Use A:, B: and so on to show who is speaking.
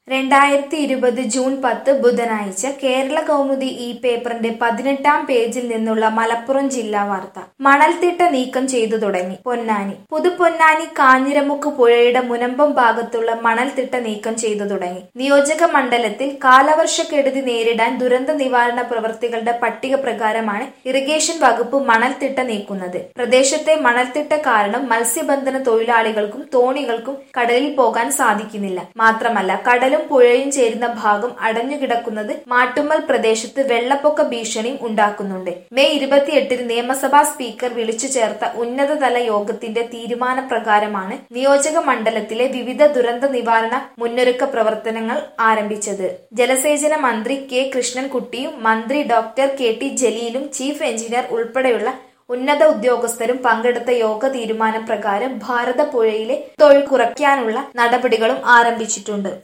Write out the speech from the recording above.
A: രണ്ടായിരത്തി ഇരുപത് ജൂൺ പത്ത് ബുധനാഴ്ച കേരള കൗമുദി ഈ പേപ്പറിന്റെ പതിനെട്ടാം പേജിൽ നിന്നുള്ള മലപ്പുറം ജില്ലാ വാർത്ത മണൽത്തിട്ട നീക്കം ചെയ്തു തുടങ്ങി പൊന്നാനി പുതുപൊന്നാനി കാഞ്ഞിരമുക്ക് പുഴയുടെ മുനമ്പം ഭാഗത്തുള്ള മണൽത്തിട്ട നീക്കം ചെയ്തു തുടങ്ങി നിയോജക മണ്ഡലത്തിൽ കാലവർഷക്കെടുതി നേരിടാൻ ദുരന്ത നിവാരണ പ്രവൃത്തികളുടെ പട്ടിക പ്രകാരമാണ് ഇറിഗേഷൻ വകുപ്പ് മണൽത്തിട്ട നീക്കുന്നത് പ്രദേശത്തെ മണൽത്തിട്ട കാരണം മത്സ്യബന്ധന തൊഴിലാളികൾക്കും തോണികൾക്കും കടലിൽ പോകാൻ സാധിക്കുന്നില്ല മാത്രമല്ല കടലും പുഴയും ചേരുന്ന ഭാഗം അടഞ്ഞുകിടക്കുന്നത് മാട്ടുമ്മൽ പ്രദേശത്ത് വെള്ളപ്പൊക്ക ഭീഷണിയും ഉണ്ടാക്കുന്നുണ്ട് മെയ് ഇരുപത്തിയെട്ടിന് നിയമസഭാ സ്പീക്കർ വിളിച്ചു ചേർത്ത ഉന്നതതല യോഗത്തിന്റെ തീരുമാനപ്രകാരമാണ് നിയോജക മണ്ഡലത്തിലെ വിവിധ ദുരന്ത നിവാരണ മുന്നൊരുക്ക പ്രവർത്തനങ്ങൾ ആരംഭിച്ചത് ജലസേചന മന്ത്രി കെ കൃഷ്ണൻകുട്ടിയും മന്ത്രി ഡോക്ടർ കെ ടി ജലീലും ചീഫ് എഞ്ചിനീയർ ഉൾപ്പെടെയുള്ള ഉന്നത ഉദ്യോഗസ്ഥരും പങ്കെടുത്ത യോഗ തീരുമാനപ്രകാരം ഭാരതപ്പുഴയിലെ തൊഴിൽ കുറയ്ക്കാനുള്ള നടപടികളും ആരംഭിച്ചിട്ടുണ്ട്